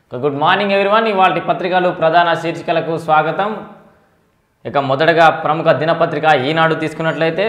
good morning everyone ఇవాళ పత్రికలు ప్రధాన శీర్షికలకు స్వాగతం ఇక మొదటగా ప్రముఖ దినపత్రిక ఈనాడు తీసుకున్నట్లయితే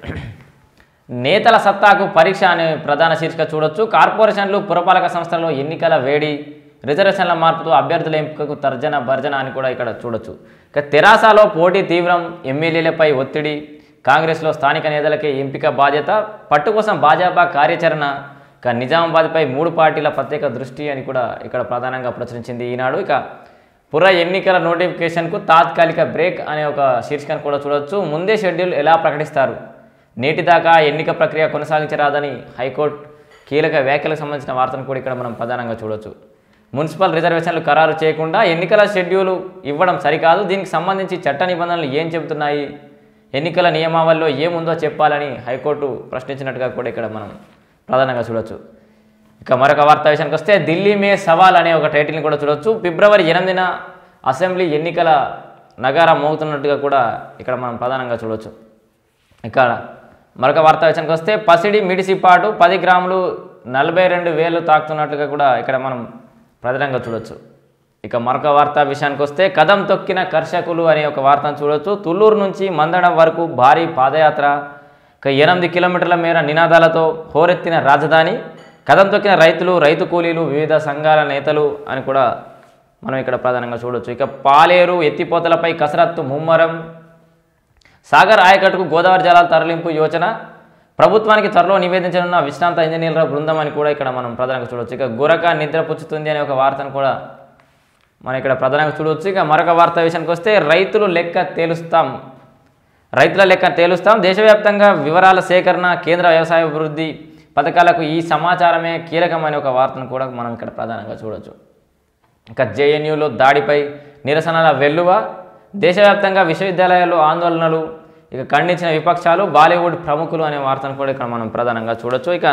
నేతల సత్తాకు పరీక్ష అనే ప్రధాన శీర్షిక చూడొచ్చు కార్పొరేషన్లు పురపాలక సంస్థల్లో ఎన్నికల వేడి రిజర్వేషన్ల మార్పుతో అభ్యర్థుల ఎంపికకు తర్జన భర్జన అని కూడా ఇక్కడ చూడొచ్చు ఇక తెరాసలో పోటీ తీవ్రం ఎమ్మెల్యేలపై ఒత్తిడి కాంగ్రెస్లో స్థానిక నేతలకే ఎంపిక బాధ్యత పట్టు కోసం భాజపా కార్యాచరణ ఇక నిజామాబాద్పై మూడు పార్టీల ప్రత్యేక దృష్టి అని కూడా ఇక్కడ ప్రధానంగా ప్రచురించింది ఈనాడు ఇక పుర ఎన్నికల నోటిఫికేషన్కు తాత్కాలిక బ్రేక్ అనే ఒక శీర్షికను కూడా చూడొచ్చు ముందే షెడ్యూల్ ఎలా ప్రకటిస్తారు నేటి దాకా ఎన్నిక ప్రక్రియ కొనసాగించరాదని హైకోర్టు కీలక వ్యాఖ్యలకు సంబంధించిన వార్తను కూడా ఇక్కడ మనం ప్రధానంగా చూడొచ్చు మున్సిపల్ రిజర్వేషన్లు ఖరారు చేయకుండా ఎన్నికల షెడ్యూలు ఇవ్వడం సరికాదు దీనికి సంబంధించి చట్ట నిబంధనలు ఏం చెబుతున్నాయి ఎన్నికల నియమావళిలో ఏముందో చెప్పాలని హైకోర్టు ప్రశ్నించినట్టుగా కూడా ఇక్కడ మనం ప్రధానంగా చూడొచ్చు ఇక మరొక వార్తా విషయానికి వస్తే ఢిల్లీ మే సవాల్ అనే ఒక టైటిల్ని కూడా చూడొచ్చు ఫిబ్రవరి ఎనిమిదిన అసెంబ్లీ ఎన్నికల నగారా మోగుతున్నట్టుగా కూడా ఇక్కడ మనం ప్రధానంగా చూడొచ్చు ఇక్కడ మరొక వార్తా విషయానికి వస్తే పసిడి మిడిసిపాటు పది గ్రాములు నలభై రెండు వేలు తాకుతున్నట్టుగా కూడా ఇక్కడ మనం ప్రధానంగా చూడొచ్చు ఇక మరొక వార్తా విషయానికి వస్తే కదం తొక్కిన కర్షకులు అనే ఒక వార్తను చూడొచ్చు తుళ్ళూరు నుంచి మందడం వరకు భారీ పాదయాత్ర ఇక ఎనిమిది కిలోమీటర్ల మేర నినాదాలతో హోరెత్తిన రాజధాని కదం తొక్కిన రైతులు రైతు కూలీలు వివిధ సంఘాల నేతలు అని కూడా మనం ఇక్కడ ప్రధానంగా చూడొచ్చు ఇక పాలేరు ఎత్తిపోతలపై కసరత్తు ముమ్మరం సాగర్ ఆయకట్టుకు గోదావరి జలాల తరలింపు యోచన ప్రభుత్వానికి త్వరలో నివేదించనున్న విశ్రాంత ఇంజనీర్ల బృందం అని కూడా ఇక్కడ మనం ప్రధానంగా చూడొచ్చు ఇక గురక నిద్ర పుచ్చుతుంది అనే ఒక వార్తను కూడా మనం ఇక్కడ ప్రధానంగా చూడవచ్చు ఇక మరొక వార్త విషయానికి వస్తే రైతులు లెక్క తేలుస్తాం రైతుల లెక్క తేలుస్తాం దేశవ్యాప్తంగా వివరాల సేకరణ కేంద్ర వ్యవసాయ అభివృద్ధి పథకాలకు ఈ సమాచారమే కీలకమైన ఒక వార్తను కూడా మనం ఇక్కడ ప్రధానంగా చూడొచ్చు ఇక జేఎన్యూలో దాడిపై నిరసనల వెల్లువ దేశవ్యాప్తంగా విశ్వవిద్యాలయాల్లో ఆందోళనలు ఇక ఖండించిన విపక్షాలు బాలీవుడ్ ప్రముఖులు అనే వార్తను కూడా ఇక్కడ మనం ప్రధానంగా చూడొచ్చు ఇక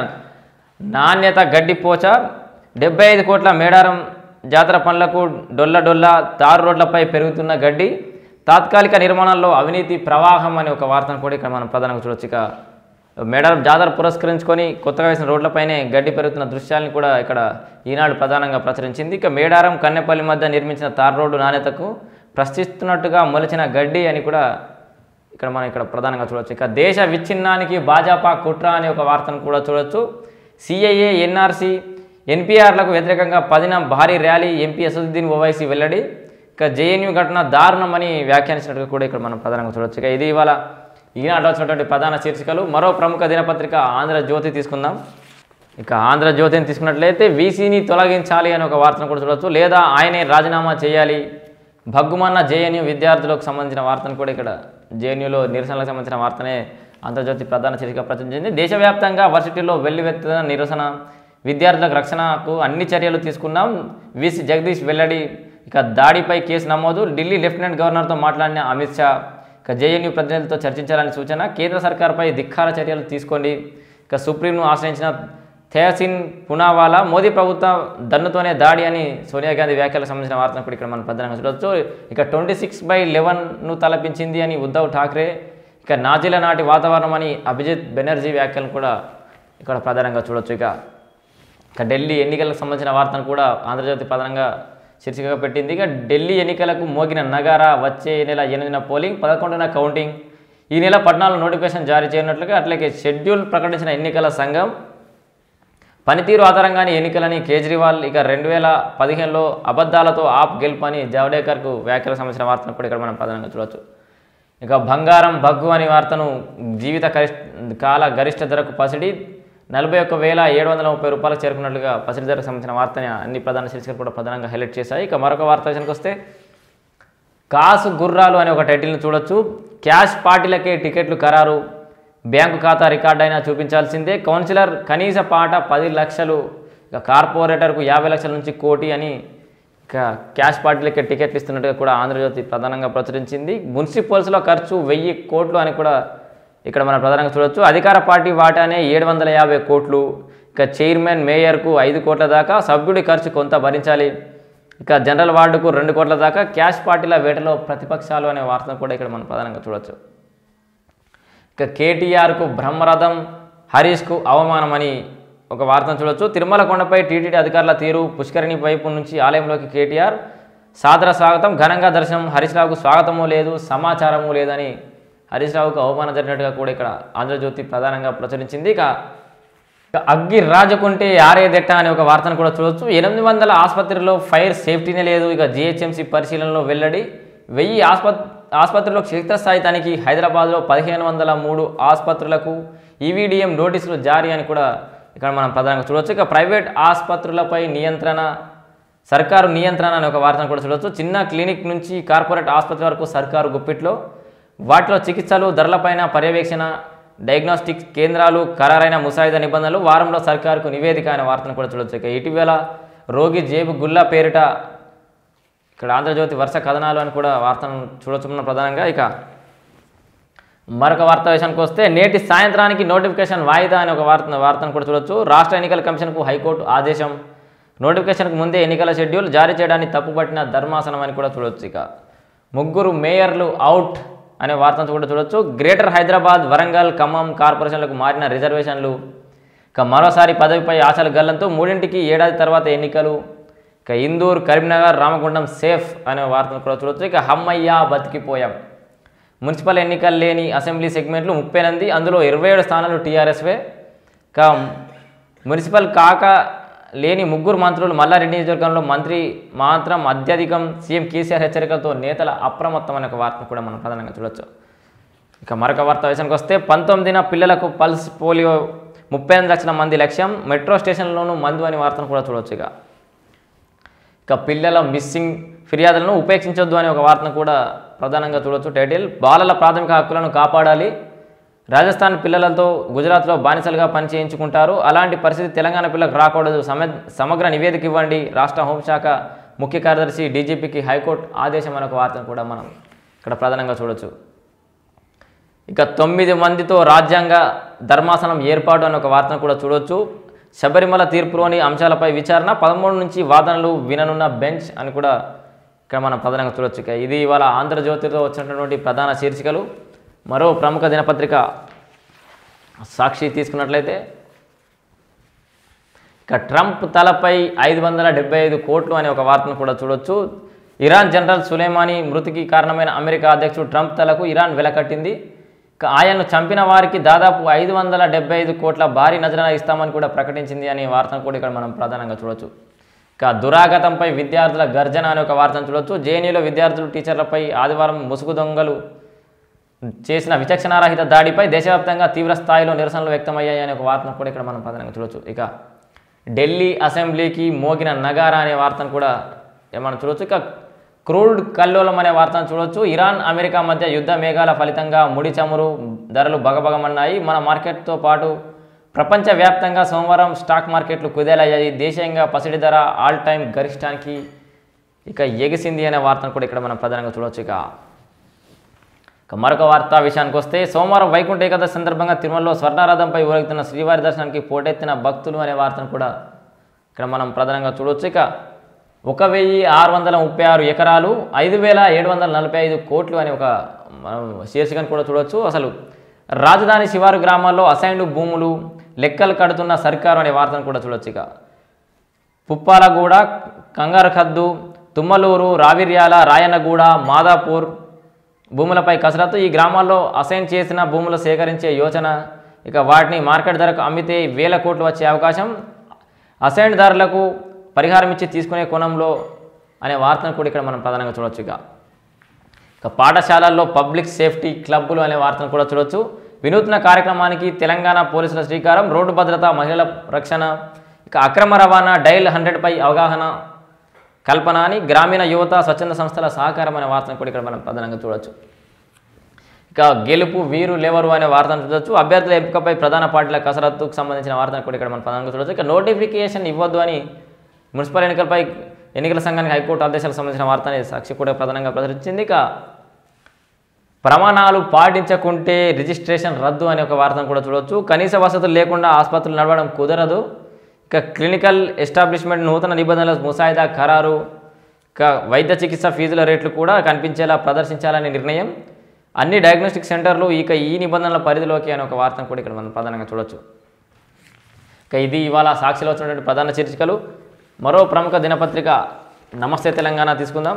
నాణ్యత గడ్డిపోచ డెబ్బై ఐదు కోట్ల మేడారం జాతర పనులకు డొల్ల డొల్ల తారు రోడ్లపై పెరుగుతున్న గడ్డి తాత్కాలిక నిర్మాణాల్లో అవినీతి ప్రవాహం అనే ఒక వార్తను కూడా ఇక్కడ మనం ప్రధానంగా చూడొచ్చు ఇక మేడారం జాతర పురస్కరించుకొని కొత్తగా వేసిన రోడ్లపైనే గడ్డి పెరుగుతున్న దృశ్యాలను కూడా ఇక్కడ ఈనాడు ప్రధానంగా ప్రచురించింది ఇక మేడారం కన్నెపల్లి మధ్య నిర్మించిన తార్ రోడ్డు నాణ్యతకు ప్రశ్నిస్తున్నట్టుగా మొలిచిన గడ్డి అని కూడా ఇక్కడ మనం ఇక్కడ ప్రధానంగా చూడొచ్చు ఇక దేశ విచ్ఛిన్నానికి భాజపా కుట్ర అనే ఒక వార్తను కూడా చూడొచ్చు సిఐఏ ఎన్ఆర్సి ఎన్పిఆర్లకు వ్యతిరేకంగా పదిన భారీ ర్యాలీ ఎంపీ అసదుద్దీన్ ఓవైసీ వెల్లడి ఇక జేఎన్యూ ఘటన దారుణమని వ్యాఖ్యానించినట్టుగా కూడా ఇక్కడ మనం ప్రధానంగా చూడొచ్చు ఇక ఇది ఇవాళ ఈనాడు వచ్చినటువంటి ప్రధాన శీర్షికలు మరో ప్రముఖ దినపత్రిక ఆంధ్రజ్యోతి తీసుకుందాం ఇక ఆంధ్రజ్యోతిని తీసుకున్నట్లయితే వీసీని తొలగించాలి అనే ఒక వార్తను కూడా చూడొచ్చు లేదా ఆయనే రాజీనామా చేయాలి భగ్గుమన్న జేఎన్యూ విద్యార్థులకు సంబంధించిన వార్తను కూడా ఇక్కడ జేఎన్యూలో నిరసనలకు సంబంధించిన వార్తనే ఆంధ్రజ్యోతి ప్రధాన శీర్షిక ప్రచురించింది దేశవ్యాప్తంగా వర్సిటీలో వెల్లువెత్తిన నిరసన విద్యార్థులకు రక్షణకు అన్ని చర్యలు తీసుకున్నాం వీసీ జగదీష్ వెల్లడి ఇక దాడిపై కేసు నమోదు ఢిల్లీ లెఫ్టినెంట్ గవర్నర్తో మాట్లాడిన అమిత్ షా ఇక జేఎన్యూ ప్రతినిధులతో చర్చించాలని సూచన కేంద్ర సర్కార్పై ధిక్కార చర్యలు తీసుకోండి ఇక సుప్రీంను ఆశ్రయించిన థేసిన్ పునావాలా మోదీ ప్రభుత్వం దన్నుతోనే దాడి అని సోనియా గాంధీ వ్యాఖ్యలకు సంబంధించిన వార్తను కూడా ఇక్కడ మనం ప్రధానంగా చూడవచ్చు ఇక ట్వంటీ సిక్స్ బై లెవెన్ను తలపించింది అని ఉద్ధవ్ ఠాక్రే ఇక నాజీల నాటి వాతావరణం అని అభిజిత్ బెనర్జీ వ్యాఖ్యలను కూడా ఇక్కడ ప్రధానంగా చూడొచ్చు ఇక ఇక ఢిల్లీ ఎన్నికలకు సంబంధించిన వార్తను కూడా ఆంధ్రజ్యోతి ప్రధానంగా శీర్షికగా పెట్టింది ఇక ఢిల్లీ ఎన్నికలకు మోగిన నగారా వచ్చే నెల ఎనిమిదిన పోలింగ్ పదకొండున కౌంటింగ్ ఈ నెల పద్నాలుగు నోటిఫికేషన్ జారీ చేయనట్లుగా అట్లాగే షెడ్యూల్ ప్రకటించిన ఎన్నికల సంఘం పనితీరు ఆధారంగానే ఎన్నికలని కేజ్రీవాల్ ఇక రెండు వేల పదిహేనులో అబద్ధాలతో ఆప్ గెలుపు అని జావడేకర్కు వ్యాఖ్యలకు సంబంధించిన వార్తను కూడా ఇక్కడ మనం ప్రధానంగా చూడవచ్చు ఇక బంగారం బగ్గు అనే వార్తను జీవిత కరిష్ట కాల గరిష్ట ధరకు పసిడి నలభై ఒక్క వేల ఏడు వందల ముప్పై రూపాయలకు చేరుకున్నట్లుగా పసిడి ధరకు సంబంధించిన వార్తని అన్ని ప్రధాన శీర్షికలు కూడా ప్రధానంగా హైలైట్ చేశాయి ఇక మరొక వార్త విషయానికి వస్తే కాసు గుర్రాలు అనే ఒక టైటిల్ని చూడొచ్చు క్యాష్ పార్టీలకే టికెట్లు ఖరారు బ్యాంకు ఖాతా రికార్డు అయినా చూపించాల్సిందే కౌన్సిలర్ కనీస పాట పది లక్షలు ఇక కార్పొరేటర్కు యాభై లక్షల నుంచి కోటి అని ఇక క్యాష్ పార్టీలకే టికెట్లు ఇస్తున్నట్టుగా కూడా ఆంధ్రజ్యోతి ప్రధానంగా ప్రచురించింది మున్సిపల్స్లో ఖర్చు వెయ్యి కోట్లు అని కూడా ఇక్కడ మనం ప్రధానంగా చూడొచ్చు అధికార పార్టీ వాటానే ఏడు వందల యాభై కోట్లు ఇక చైర్మన్ మేయర్కు ఐదు కోట్ల దాకా సభ్యుడి ఖర్చు కొంత భరించాలి ఇక జనరల్ వార్డుకు రెండు కోట్ల దాకా క్యాష్ పార్టీల వేటలో ప్రతిపక్షాలు అనే వార్తను కూడా ఇక్కడ మనం ప్రధానంగా చూడొచ్చు ఇక కేటీఆర్కు బ్రహ్మరథం హరీష్కు అవమానమని ఒక వార్తను చూడొచ్చు తిరుమల కొండపై టీటీడీ అధికారుల తీరు పుష్కరిణి వైపు నుంచి ఆలయంలోకి కేటీఆర్ సాదర స్వాగతం ఘనంగా దర్శనం హరీష్ రావుకు స్వాగతము లేదు సమాచారము లేదని హరీష్ రావుకు అవమానం జరిగినట్టుగా కూడా ఇక్కడ ఆంధ్రజ్యోతి ప్రధానంగా ప్రచురించింది ఇక ఇక అగ్గి రాజుకుంటే ఆరేదెట్ట అనే ఒక వార్తను కూడా చూడొచ్చు ఎనిమిది వందల ఆసుపత్రిలో ఫైర్ సేఫ్టీనే లేదు ఇక జిహెచ్ఎంసీ పరిశీలనలో వెల్లడి వెయ్యి ఆసుపత్ ఆసుపత్రిలో క్షేత్రస్థాయి తనిఖీ హైదరాబాద్లో పదిహేను వందల మూడు ఆసుపత్రులకు ఈవీడిఎం నోటీసులు జారీ అని కూడా ఇక్కడ మనం ప్రధానంగా చూడొచ్చు ఇక ప్రైవేట్ ఆసుపత్రులపై నియంత్రణ సర్కారు నియంత్రణ అనే ఒక వార్తను కూడా చూడొచ్చు చిన్న క్లినిక్ నుంచి కార్పొరేట్ ఆసుపత్రి వరకు సర్కారు గుప్పిట్లో వాటిలో చికిత్సలు ధరలపైన పర్యవేక్షణ డయాగ్నోస్టిక్ కేంద్రాలు ఖరారైన ముసాయిదా నిబంధనలు వారంలో సర్కారుకు నివేదిక అనే వార్తను కూడా చూడొచ్చు ఇక ఇటీవల రోగి జేబు గుల్లా పేరిట ఇక్కడ ఆంధ్రజ్యోతి వరుస కథనాలు అని కూడా వార్తను చూడొచ్చు మనం ప్రధానంగా ఇక మరొక వార్త విషయానికి వస్తే నేటి సాయంత్రానికి నోటిఫికేషన్ వాయిదా అనే ఒక వార్త వార్తను కూడా చూడొచ్చు రాష్ట్ర ఎన్నికల కమిషన్కు హైకోర్టు ఆదేశం నోటిఫికేషన్కు ముందే ఎన్నికల షెడ్యూల్ జారీ చేయడాన్ని తప్పుపట్టిన ధర్మాసనం అని కూడా చూడొచ్చు ఇక ముగ్గురు మేయర్లు అవుట్ అనే వార్తను కూడా చూడొచ్చు గ్రేటర్ హైదరాబాద్ వరంగల్ ఖమ్మం కార్పొరేషన్లకు మారిన రిజర్వేషన్లు ఇక మరోసారి పదవిపై ఆశలు గల్లంతో మూడింటికి ఏడాది తర్వాత ఎన్నికలు ఇక ఇందూర్ కరీంనగర్ రామగుండం సేఫ్ అనే వార్తను కూడా చూడొచ్చు ఇక హమ్మయ్య బతికిపోయాం మున్సిపల్ ఎన్నికలు లేని అసెంబ్లీ సెగ్మెంట్లు ముప్పై ఎనిమిది అందులో ఇరవై ఏడు స్థానాలు టీఆర్ఎస్వే ఇక మున్సిపల్ కాక లేని ముగ్గురు మంత్రులు మల్లారెడ్డి నియోజకవర్గంలో మంత్రి మాత్రం అత్యధికం సీఎం కేసీఆర్ హెచ్చరికలతో నేతల అప్రమత్తం అనే ఒక వార్తను కూడా మనం ప్రధానంగా చూడొచ్చు ఇక మరొక వార్త విషయానికి వస్తే పంతొమ్మిదిన పిల్లలకు పల్స్ పోలియో ముప్పై ఎనిమిది లక్షల మంది లక్ష్యం మెట్రో స్టేషన్లోనూ మందు అని వార్తను కూడా చూడొచ్చు ఇక ఇక పిల్లల మిస్సింగ్ ఫిర్యాదులను ఉపేక్షించొద్దు అనే ఒక వార్తను కూడా ప్రధానంగా చూడొచ్చు టైటిల్ బాలల ప్రాథమిక హక్కులను కాపాడాలి రాజస్థాన్ పిల్లలతో గుజరాత్లో బానిసలుగా పనిచేయించుకుంటారు అలాంటి పరిస్థితి తెలంగాణ పిల్లలకు రాకూడదు సమ సమగ్ర నివేదిక ఇవ్వండి రాష్ట్ర హోంశాఖ ముఖ్య కార్యదర్శి డీజీపీకి హైకోర్టు ఆదేశం అనే ఒక వార్తను కూడా మనం ఇక్కడ ప్రధానంగా చూడొచ్చు ఇక తొమ్మిది మందితో రాజ్యాంగ ధర్మాసనం ఏర్పాటు అనే ఒక వార్తను కూడా చూడొచ్చు శబరిమల తీర్పులోని అంశాలపై విచారణ పదమూడు నుంచి వాదనలు విననున్న బెంచ్ అని కూడా ఇక్కడ మనం ప్రధానంగా చూడొచ్చు ఇక ఇది ఇవాళ ఆంధ్రజ్యోతిలో వచ్చినటువంటి ప్రధాన శీర్షికలు మరో ప్రముఖ దినపత్రిక సాక్షి తీసుకున్నట్లయితే ఇక ట్రంప్ తలపై ఐదు వందల డెబ్బై ఐదు కోట్లు అనే ఒక వార్తను కూడా చూడొచ్చు ఇరాన్ జనరల్ సులేమానీ మృతికి కారణమైన అమెరికా అధ్యక్షుడు ట్రంప్ తలకు ఇరాన్ వెలకట్టింది ఇక ఆయన్ను చంపిన వారికి దాదాపు ఐదు వందల డెబ్బై ఐదు కోట్ల భారీ నజరన ఇస్తామని కూడా ప్రకటించింది అనే వార్తను కూడా ఇక్కడ మనం ప్రధానంగా చూడొచ్చు ఇక దురాగతంపై విద్యార్థుల గర్జన అనే ఒక వార్తను చూడొచ్చు జేఎన్యూలో విద్యార్థులు టీచర్లపై ఆదివారం ముసుగు దొంగలు చేసిన విచక్షణారహిత దాడిపై దేశవ్యాప్తంగా తీవ్ర స్థాయిలో నిరసనలు వ్యక్తమయ్యాయి అనే ఒక వార్తను కూడా ఇక్కడ మనం ప్రధానంగా చూడొచ్చు ఇక ఢిల్లీ అసెంబ్లీకి మోగిన నగారా అనే వార్తను కూడా మనం చూడొచ్చు ఇక క్రూడ్ కల్లోలం అనే వార్తను చూడొచ్చు ఇరాన్ అమెరికా మధ్య యుద్ధ మేఘాల ఫలితంగా ముడి చమురు ధరలు బగబగమన్నాయి మన మార్కెట్తో పాటు ప్రపంచవ్యాప్తంగా సోమవారం స్టాక్ మార్కెట్లు కుదేలయ్యాయి దేశీయంగా పసిడి ధర ఆల్ టైమ్ గరిష్టానికి ఇక ఎగిసింది అనే వార్తను కూడా ఇక్కడ మనం ప్రధానంగా చూడొచ్చు ఇక ఇక మరొక వార్తా విషయానికి వస్తే సోమవారం వైకుంఠ ఏకాదశి సందర్భంగా తిరుమలలో స్వర్ణారాధంపై ఊరెగుతున్న శ్రీవారి దర్శనానికి పోటెత్తిన భక్తులు అనే వార్తను కూడా ఇక్కడ మనం ప్రధానంగా చూడొచ్చు ఇక ఒక వెయ్యి ఆరు వందల ముప్పై ఆరు ఎకరాలు ఐదు వేల ఏడు వందల నలభై ఐదు కోట్లు అనే ఒక మనం శీర్షికను కూడా చూడొచ్చు అసలు రాజధాని శివారు గ్రామాల్లో అసైన్డ్ భూములు లెక్కలు కడుతున్న సర్కారు అనే వార్తను కూడా చూడొచ్చు ఇక పుప్పాలగూడ కంగారఖద్దు తుమ్మలూరు రావిర్యాల రాయన్నగూడ మాదాపూర్ భూములపై కసరత్తు ఈ గ్రామాల్లో అసైన్ చేసిన భూములు సేకరించే యోచన ఇక వాటిని మార్కెట్ ధరకు అమ్మితే వేల కోట్లు వచ్చే అవకాశం అసైన్ ధరలకు పరిహారం ఇచ్చి తీసుకునే కోణంలో అనే వార్తను కూడా ఇక్కడ మనం ప్రధానంగా చూడొచ్చు ఇక ఇక పాఠశాలల్లో పబ్లిక్ సేఫ్టీ క్లబ్బులు అనే వార్తను కూడా చూడొచ్చు వినూత్న కార్యక్రమానికి తెలంగాణ పోలీసుల శ్రీకారం రోడ్డు భద్రత మహిళల రక్షణ ఇక అక్రమ రవాణా డైల్ హండ్రెడ్పై అవగాహన కల్పన అని గ్రామీణ యువత స్వచ్ఛంద సంస్థల సహకారం అనే వార్తను కూడా ఇక్కడ మనం ప్రధానంగా చూడొచ్చు ఇక గెలుపు వీరు లేవరు అనే వార్తను చూడొచ్చు అభ్యర్థుల ఎంపికపై ప్రధాన పార్టీల కసరత్తుకు సంబంధించిన వార్తను కూడా ఇక్కడ మనం ప్రధానంగా చూడొచ్చు ఇక నోటిఫికేషన్ ఇవ్వద్దు అని మున్సిపల్ ఎన్నికలపై ఎన్నికల సంఘానికి హైకోర్టు ఆదేశాలకు సంబంధించిన వార్తని సాక్షి కూడా ప్రధానంగా ప్రచురించింది ఇక ప్రమాణాలు పాటించకుంటే రిజిస్ట్రేషన్ రద్దు అనే ఒక వార్తను కూడా చూడొచ్చు కనీస వసతులు లేకుండా ఆసుపత్రులు నడవడం కుదరదు ఇక క్లినికల్ ఎస్టాబ్లిష్మెంట్ నూతన నిబంధనల ముసాయిదా ఖరారు ఇక వైద్య చికిత్స ఫీజుల రేట్లు కూడా కనిపించేలా ప్రదర్శించాలనే నిర్ణయం అన్ని డయాగ్నోస్టిక్ సెంటర్లు ఇక ఈ నిబంధనల పరిధిలోకి అనే ఒక వార్తను కూడా ఇక్కడ మనం ప్రధానంగా చూడొచ్చు ఇక ఇది ఇవాళ సాక్షిలో వచ్చినటువంటి ప్రధాన శీర్షికలు మరో ప్రముఖ దినపత్రిక నమస్తే తెలంగాణ తీసుకుందాం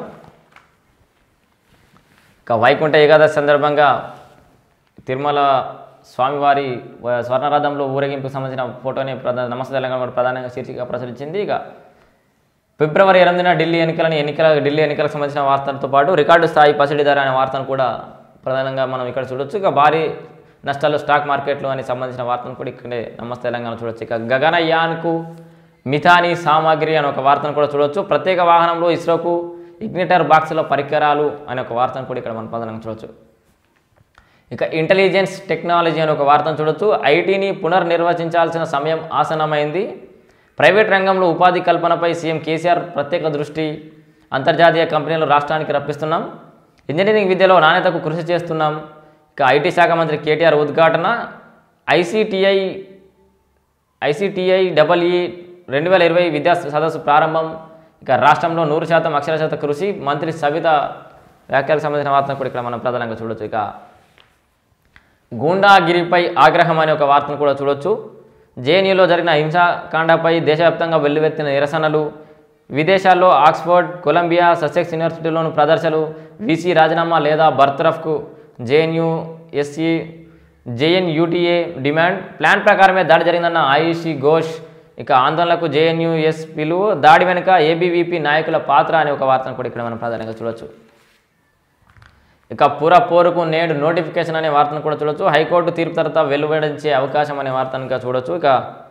ఇక వైకుంఠ ఏకాదశి సందర్భంగా తిరుమల స్వామివారి వ- స్వర్ణరథంలో ఊరేగింపుకు సంబంధించిన ఫోటోని ప్రధాన నమస్తే తెలంగాణ వారు ప్రధానంగా శీర్షిక ప్రచురించింది ఇక ఫిబ్రవరి ఎనిమిదిన ఢిల్లీ ఎన్నికలని ఎన్నికల ఢిల్లీ ఎన్నికలకు సంబంధించిన వార్తలతో పాటు రికార్డు స్థాయి పసిడి ధర అనే వార్తను కూడా ప్రధానంగా మనం ఇక్కడ చూడొచ్చు ఇక భారీ నష్టాలు స్టాక్ మార్కెట్లు అని సంబంధించిన వార్తను కూడా ఇక్కడే నమస్తే తెలంగాణ చూడొచ్చు ఇక గగనయాన్కు మిథాని సామాగ్రి అనే ఒక వార్తను కూడా చూడొచ్చు ప్రత్యేక వాహనంలో ఇస్రోకు ఇగ్నిటర్ బాక్స్లో పరికరాలు అనే ఒక వార్తను కూడా ఇక్కడ మనం ప్రధానంగా చూడొచ్చు ఇక ఇంటెలిజెన్స్ టెక్నాలజీ అనే ఒక వార్తను చూడొచ్చు ఐటీని పునర్నిర్వచించాల్సిన సమయం ఆసన్నమైంది ప్రైవేట్ రంగంలో ఉపాధి కల్పనపై సీఎం కేసీఆర్ ప్రత్యేక దృష్టి అంతర్జాతీయ కంపెనీలు రాష్ట్రానికి రప్పిస్తున్నాం ఇంజనీరింగ్ విద్యలో నాణ్యతకు కృషి చేస్తున్నాం ఇక ఐటీ శాఖ మంత్రి కేటీఆర్ ఉద్ఘాటన ఐసీటీఐ ఐసీటీఐ డబల్ఈ రెండు వేల ఇరవై విద్యా సదస్సు ప్రారంభం ఇక రాష్ట్రంలో నూరు శాతం అక్షరశాత కృషి మంత్రి సవిత వ్యాఖ్యలకు సంబంధించిన వార్తను కూడా ఇక్కడ మనం ప్రధానంగా చూడొచ్చు ఇక గూండాగిరిపై ఆగ్రహం అనే ఒక వార్తను కూడా చూడొచ్చు జేఎన్యూలో జరిగిన హింసాకాండపై దేశవ్యాప్తంగా వెల్లువెత్తిన నిరసనలు విదేశాల్లో ఆక్స్ఫర్డ్ కొలంబియా ససెక్స్ యూనివర్సిటీలోని ప్రదర్శనలు వీసీ రాజీనామా లేదా బర్తరఫ్కు JNU SC JNUTA demand plan ప్రకారమే దాడి జరిగిందన్న ఆయుషి ఘోష్ ఇక ఆందోళనకు జేఎన్యూఎస్ పిలువు దాడి వెనుక ఏబీవీపీ నాయకుల పాత్ర అనే ఒక వార్తను కూడా ఇక్కడ మనం ప్రధానంగా చూడొచ్చు ఇక పుర పోరుకు నేడు నోటిఫికేషన్ అనే వార్తను కూడా చూడొచ్చు హైకోర్టు తీర్పు తర్వాత వెలువడించే అవకాశం అనే వార్తను ఇంకా చూడొచ్చు ఇక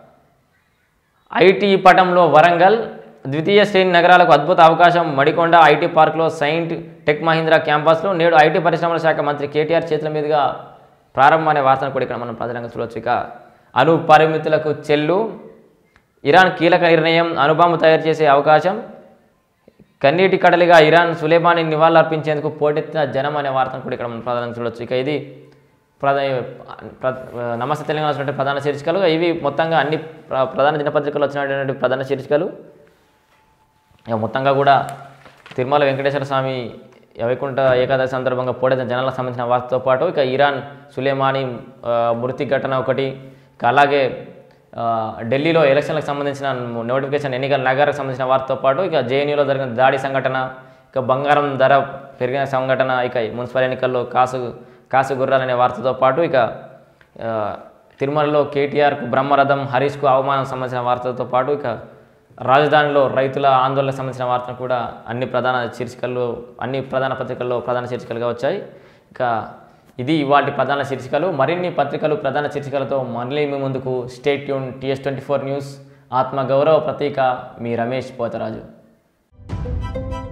ఐటీ పటంలో వరంగల్ ద్వితీయ శ్రేణి నగరాలకు అద్భుత అవకాశం మడికొండ ఐటీ పార్క్లో సైంట్ టెక్ మహీంద్రా క్యాంపస్లో నేడు ఐటీ పరిశ్రమల శాఖ మంత్రి కేటీఆర్ చేతుల మీదుగా ప్రారంభం అనే వార్తను కూడా ఇక్కడ మనం ప్రధానంగా చూడొచ్చు ఇక అణు పరిమితులకు చెల్లు ఇరాన్ కీలక నిర్ణయం అణుబాంబు తయారు చేసే అవకాశం కన్నీటి కడలిగా ఇరాన్ సులేమాని నివాళులర్పించేందుకు పోటెత్తిన జనం అనే వార్తను కూడా ఇక్కడ మనం ప్రధానంగా చూడొచ్చు ఇక ఇది ప్రధా ప్ర- నమస్తే తెలంగాణ వచ్చినటువంటి ప్రధాన శీర్షికలు ఇవి మొత్తంగా అన్ని ప్ర- ప్రధాన దినపత్రికలు వచ్చినటువంటి ప్రధాన శీర్షికలు ఇక మొత్తంగా కూడా తిరుమల వెంకటేశ్వర స్వామి వైకుంఠ ఏకాదశి సందర్భంగా పోటెత్తిన జనాలకు సంబంధించిన వార్తతో పాటు ఇక ఇరాన్ సులేమాని ఆ, మృతి ఘటన ఒకటి ఇక అలాగే ఆ, ఢిల్లీలో ఎలక్షన్లకు సంబంధించిన నోటిఫికేషన్ ఎన్నికల నగరకు సంబంధించిన వార్తతో పాటు ఇక జేఎన్యూలో జరిగిన దాడి సంఘటన ఇక బంగారం ధర పెరిగిన సంఘటన ఇక మున్సిపల్ ఎన్నికల్లో కాసు కాసు గుర్రాలనే వార్తతో పాటు ఇక ఆ, తిరుమలలో కేటీఆర్కు బ్రహ్మరథం హరీష్కు అవమానం సంబంధించిన వార్తలతో పాటు ఇక రాజధానిలో రైతుల ఆందోళనకు సంబంధించిన వార్తలు కూడా అన్ని ప్రధాన శీర్షికల్లో అన్ని ప్రధాన పత్రికల్లో ప్రధాన శీర్షికలుగా వచ్చాయి ఇక ఇది ఇవాటి ప్రధాన శీర్షికలు మరిన్ని పత్రికలు ప్రధాన శీర్షికలతో మళ్ళీ మీ ముందుకు stay tuned TS twenty four news ఆత్మగౌరవ ప్రతీక మీ రమేష్ పోతరాజు